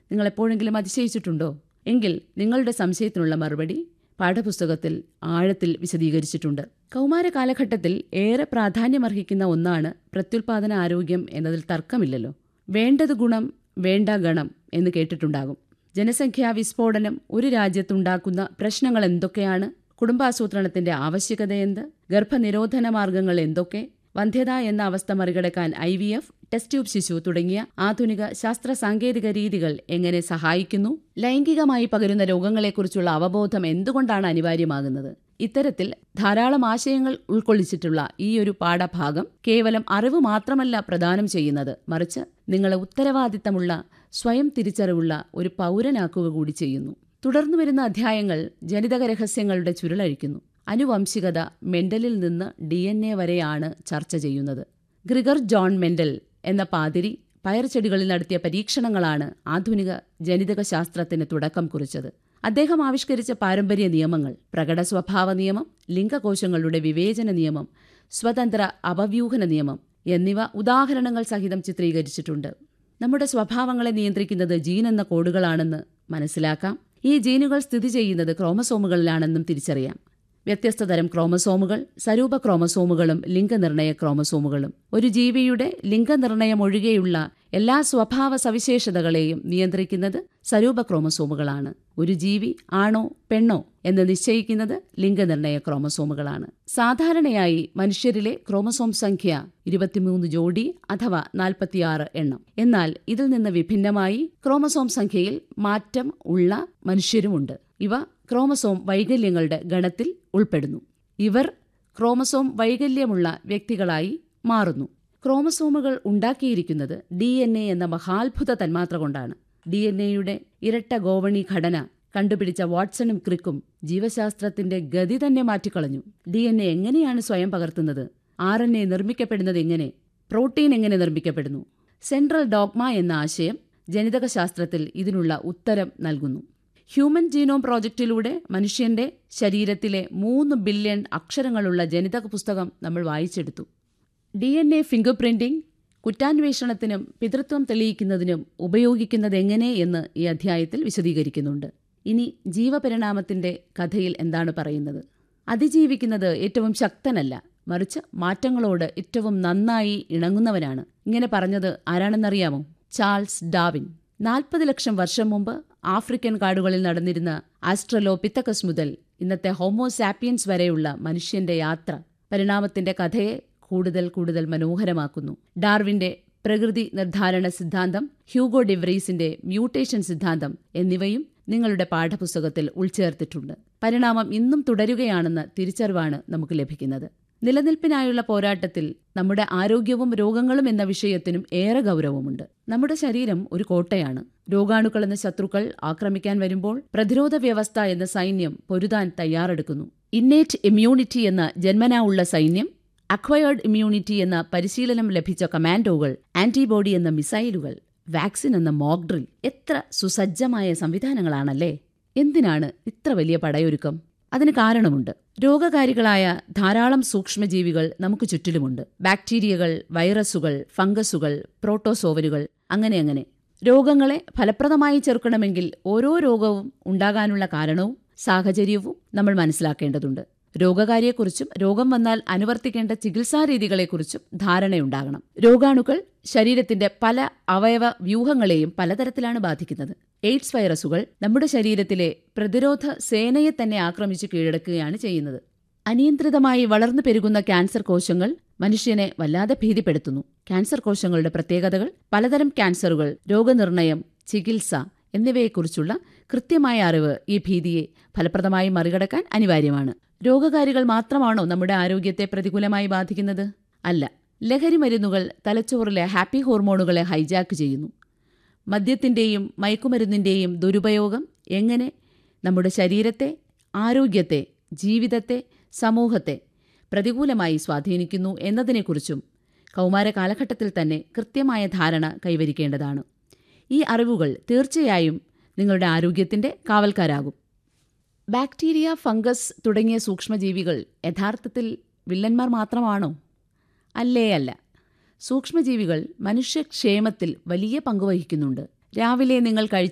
നിങ്ങൾ എപ്പോഴെങ്കിലും അതിശയിച്ചിട്ടുണ്ടോ എങ്കിൽ നിങ്ങളുടെ സംശയത്തിനുള്ള മറുപടി പാഠപുസ്തകത്തിൽ ആഴത്തിൽ വിശദീകരിച്ചിട്ടുണ്ട് കൗമാര കാലഘട്ടത്തിൽ ഏറെ പ്രാധാന്യമർഹിക്കുന്ന ഒന്നാണ് പ്രത്യുൽപാദന ആരോഗ്യം എന്നതിൽ തർക്കമില്ലല്ലോ വേണ്ടത് ഗുണം വേണ്ട ഗണം എന്ന് കേട്ടിട്ടുണ്ടാകും ജനസംഖ്യാ വിസ്ഫോടനം ഒരു രാജ്യത്തുണ്ടാക്കുന്ന പ്രശ്നങ്ങൾ എന്തൊക്കെയാണ് കുടുംബാസൂത്രണത്തിന്റെ ആവശ്യകതയെന്ത് ഗർഭനിരോധന മാർഗങ്ങൾ എന്തൊക്കെ വന്ധ്യത എന്ന അവസ്ഥ മറികടക്കാൻ I V F test tube ശിശു തുടങ്ങിയ ആധുനിക ശാസ്ത്ര സാങ്കേതിക രീതികൾ എങ്ങനെ സഹായിക്കുന്നു ലൈംഗികമായി പകരുന്ന രോഗങ്ങളെക്കുറിച്ചുള്ള അവബോധം എന്തുകൊണ്ടാണ് അനിവാര്യമാകുന്നത് ഇത്തരത്തിൽ ധാരാളം ആശയങ്ങൾ ഉൾക്കൊള്ളിച്ചിട്ടുള്ള ഈ ഒരു പാഠഭാഗം കേവലം അറിവ് മാത്രമല്ല പ്രദാനം ചെയ്യുന്നത് മറിച്ച് നിങ്ങളെ ഉത്തരവാദിത്തമുള്ള സ്വയം തിരിച്ചറിവുള്ള ഒരു പൗരനാക്കുക കൂടി ചെയ്യുന്നു തുടർന്നു വരുന്ന അധ്യായങ്ങൾ ജനിതക രഹസ്യങ്ങളുടെ ചുരുളഴിക്കുന്നു അനുവംശികത മെന്റലിൽ നിന്ന് ഡി എൻ എ വരെയാണ് ചർച്ച ചെയ്യുന്നത് ഗ്രിഗർ ജോൺ മെന്റൽ എന്ന പാതിരി പയർചെടികളിൽ നടത്തിയ പരീക്ഷണങ്ങളാണ് ആധുനിക ജനിതക ശാസ്ത്രത്തിന് തുടക്കം കുറിച്ചത് അദ്ദേഹം ആവിഷ്കരിച്ച പാരമ്പര്യ നിയമങ്ങൾ പ്രകട സ്വഭാവ നിയമം ലിംഗകോശങ്ങളുടെ വിവേചന നിയമം സ്വതന്ത്ര അപവ്യൂഹന നിയമം എന്നിവ ഉദാഹരണങ്ങൾ സഹിതം ചിത്രീകരിച്ചിട്ടുണ്ട് നമ്മുടെ സ്വഭാവങ്ങളെ നിയന്ത്രിക്കുന്നത് ജീൻ എന്ന കോഡുകളാണെന്ന് മനസ്സിലാക്കാം ഈ ജീനുകൾ സ്ഥിതി ചെയ്യുന്നത് ക്രോമസോമുകളിലാണെന്നും തിരിച്ചറിയാം വ്യത്യസ്ത തരം ക്രോമസോമുകൾ സരൂപ ക്രോമസോമുകളും ലിംഗനിർണയ ക്രോമസോമുകളും ഒരു ജീവിയുടെ ലിംഗനിർണയം ഒഴികെയുള്ള എല്ലാ സ്വഭാവ സവിശേഷതകളെയും നിയന്ത്രിക്കുന്നത് സരൂപ ക്രോമസോമുകളാണ് ഒരു ജീവി ആണോ പെണ്ണോ എന്ന് നിശ്ചയിക്കുന്നത് ലിംഗനിർണയ ക്രോമസോമുകളാണ് സാധാരണയായി മനുഷ്യരിലെ ക്രോമസോം സംഖ്യ ഇരുപത്തിമൂന്ന് ജോഡി അഥവാ നാൽപ്പത്തിയാറ് എണ്ണം എന്നാൽ ഇതിൽ നിന്ന് വിഭിന്നമായി ക്രോമസോം സംഖ്യയിൽ മാറ്റം ഉള്ള മനുഷ്യരുമുണ്ട് ഇവ ക്രോമസോം വൈകല്യങ്ങളുടെ ഗണത്തിൽ ഉൾപ്പെടുന്നു ഇവർ ക്രോമസോം വൈകല്യമുള്ള വ്യക്തികളായി മാറുന്നു ക്രോമസോമുകൾ ഉണ്ടാക്കിയിരിക്കുന്നത് ഡി എൻ എ എന്ന മഹാത്ഭുത തന്മാത്ര കൊണ്ടാണ് ഡി എൻ എയുടെ ഇരട്ട ഗോവണി ഘടന കണ്ടുപിടിച്ച വാട്സണും ക്രിക്കും ജീവശാസ്ത്രത്തിന്റെ ഗതി തന്നെ മാറ്റിക്കളഞ്ഞു ഡി എൻ എ എങ്ങനെയാണ് സ്വയം പകർത്തുന്നത് ആർ എൻ എ നിർമ്മിക്കപ്പെടുന്നത് എങ്ങനെ പ്രോട്ടീൻ എങ്ങനെ നിർമ്മിക്കപ്പെടുന്നു സെൻട്രൽ ഡോഗ്മ എന്ന ആശയം ജനിതകശാസ്ത്രത്തിൽ ഇതിനുള്ള ഉത്തരം നൽകുന്നു ഹ്യൂമൻ ജീനോം പ്രോജക്റ്റിലൂടെ മനുഷ്യന്റെ ശരീരത്തിലെ മൂന്ന് ബില്യൺ അക്ഷരങ്ങളുള്ള ജനിതക പുസ്തകം നമ്മൾ വായിച്ചെടുത്തു D N A fingerprinting കുറ്റാന്വേഷണത്തിനും പിതൃത്വം തെളിയിക്കുന്നതിനും ഉപയോഗിക്കുന്നതെങ്ങനെ എന്ന് ഈ അധ്യായത്തിൽ വിശദീകരിക്കുന്നുണ്ട് ഇനി ജീവപരിണാമത്തിന്റെ കഥയിൽ എന്താണ് പറയുന്നത് അതിജീവിക്കുന്നത് ഏറ്റവും ശക്തനല്ല മറിച്ച് മാറ്റങ്ങളോട് ഏറ്റവും നന്നായി ഇണങ്ങുന്നവനാണ് ഇങ്ങനെ പറഞ്ഞത് ആരാണെന്നറിയാമോ ചാൾസ് ഡാവിൻ നാൽപ്പത് ലക്ഷം വർഷം മുമ്പ് ആഫ്രിക്കൻ കാടുകളിൽ നടന്നിരുന്ന ആസ്ട്രലോ പിത്തക്കസ് മുതൽ ഇന്നത്തെ ഹോമോസാപ്പിയൻസ് വരെയുള്ള മനുഷ്യന്റെ യാത്ര പരിണാമത്തിന്റെ കഥയെ കൂടുതൽ കൂടുതൽ മനോഹരമാക്കുന്നു ഡാർവിന്റെ പ്രകൃതി നിർദ്ധാരണ സിദ്ധാന്തം ഹ്യൂഗോ ഡിവ്രീസിന്റെ മ്യൂട്ടേഷൻ സിദ്ധാന്തം എന്നിവയും നിങ്ങളുടെ പാഠപുസ്തകത്തിൽ ഉൾച്ചേർത്തിട്ടുണ്ട് പരിണാമം ഇന്നും തുടരുകയാണെന്ന തിരിച്ചറിവാണ് നമുക്ക് ലഭിക്കുന്നത് നിലനിൽപ്പിനായുള്ള പോരാട്ടത്തിൽ നമ്മുടെ ആരോഗ്യവും രോഗങ്ങളും എന്ന വിഷയത്തിനും ഏറെ ഗൗരവമുണ്ട് നമ്മുടെ ശരീരം ഒരു കോട്ടയാണ് രോഗാണുക്കൾ എന്ന ശത്രുക്കൾ ആക്രമിക്കാൻ വരുമ്പോൾ പ്രതിരോധ വ്യവസ്ഥ എന്ന സൈന്യം പൊരുതാൻ തയ്യാറെടുക്കുന്നു ഇന്നേറ്റ് ഇമ്മ്യൂണിറ്റി എന്ന ജന്മനാ ഉള്ള സൈന്യം അക്വയേർഡ് ഇമ്മ്യൂണിറ്റി എന്ന പരിശീലനം ലഭിച്ച കമാൻഡോകൾ ആന്റിബോഡി എന്ന മിസൈലുകൾ വാക്സിൻ എന്ന മോക്ക് ഡ്രിൽ എത്ര സുസജ്ജമായ സംവിധാനങ്ങളാണല്ലേ എന്തിനാണ് ഇത്ര വലിയ പടയൊരുക്കം അതിന് കാരണമുണ്ട് രോഗകാരികളായ ധാരാളം സൂക്ഷ്മജീവികൾ നമുക്ക് ചുറ്റിലുമുണ്ട് ബാക്ടീരിയകൾ വൈറസുകൾ ഫംഗസുകൾ പ്രോട്ടോസോവനുകൾ അങ്ങനെ അങ്ങനെ രോഗങ്ങളെ ഫലപ്രദമായി ചെറുക്കണമെങ്കിൽ ഓരോ രോഗവും ഉണ്ടാകാനുള്ള കാരണവും സാഹചര്യവും നമ്മൾ മനസ്സിലാക്കേണ്ടതുണ്ട് രോഗകാരിയെക്കുറിച്ചും രോഗം വന്നാൽ അനുവർത്തിക്കേണ്ട ചികിത്സാരീതികളെക്കുറിച്ചും ധാരണയുണ്ടാകണം രോഗാണുക്കൾ ശരീരത്തിന്റെ പല അവയവ വ്യൂഹങ്ങളെയും പലതരത്തിലാണ് ബാധിക്കുന്നത് എയ്ഡ്സ് വൈറസുകൾ നമ്മുടെ ശരീരത്തിലെ പ്രതിരോധ സേനയെ തന്നെ ആക്രമിച്ചു കീഴടക്കുകയാണ് ചെയ്യുന്നത് അനിയന്ത്രിതമായി വളർന്നു പെരുകുന്ന ക്യാൻസർ കോശങ്ങൾ മനുഷ്യനെ വല്ലാതെ ഭീതിപ്പെടുത്തുന്നു ക്യാൻസർ കോശങ്ങളുടെ പ്രത്യേകതകൾ പലതരം ക്യാൻസറുകൾ രോഗനിർണയം ചികിത്സ എന്നിവയെക്കുറിച്ചുള്ള കൃത്യമായ അറിവ് ഈ ഭീതിയെ ഫലപ്രദമായി മറികടക്കാൻ അനിവാര്യമാണ് രോഗകാരികൾ മാത്രമാണോ നമ്മുടെ ആരോഗ്യത്തെ പ്രതികൂലമായി ബാധിക്കുന്നത് അല്ല ലഹരി മരുന്നുകൾ തലച്ചോറിലെ ഹാപ്പി ഹോർമോണുകളെ ഹൈജാക്ക് ചെയ്യുന്നു മദ്യത്തിൻ്റെയും മയക്കുമരുന്നിൻ്റെയും ദുരുപയോഗം എങ്ങനെ നമ്മുടെ ശരീരത്തെ ആരോഗ്യത്തെ ജീവിതത്തെ സമൂഹത്തെ പ്രതികൂലമായി സ്വാധീനിക്കുന്നു എന്നതിനെക്കുറിച്ചും കൗമാര കാലഘട്ടത്തിൽ തന്നെ കൃത്യമായ ധാരണ കൈവരിക്കേണ്ടതാണ് ഈ അറിവുകൾ തീർച്ചയായും നിങ്ങളുടെ ആരോഗ്യത്തിന്റെ കാവൽക്കാരാകും ബാക്ടീരിയ ഫംഗസ് തുടങ്ങിയ സൂക്ഷ്മജീവികൾ യഥാർത്ഥത്തിൽ വില്ലന്മാർ മാത്രമാണോ അല്ലേ അല്ല സൂക്ഷ്മജീവികൾ മനുഷ്യക്ഷേമത്തിൽ വലിയ പങ്കുവഹിക്കുന്നുണ്ട് രാവിലെ നിങ്ങൾ കഴിച്ച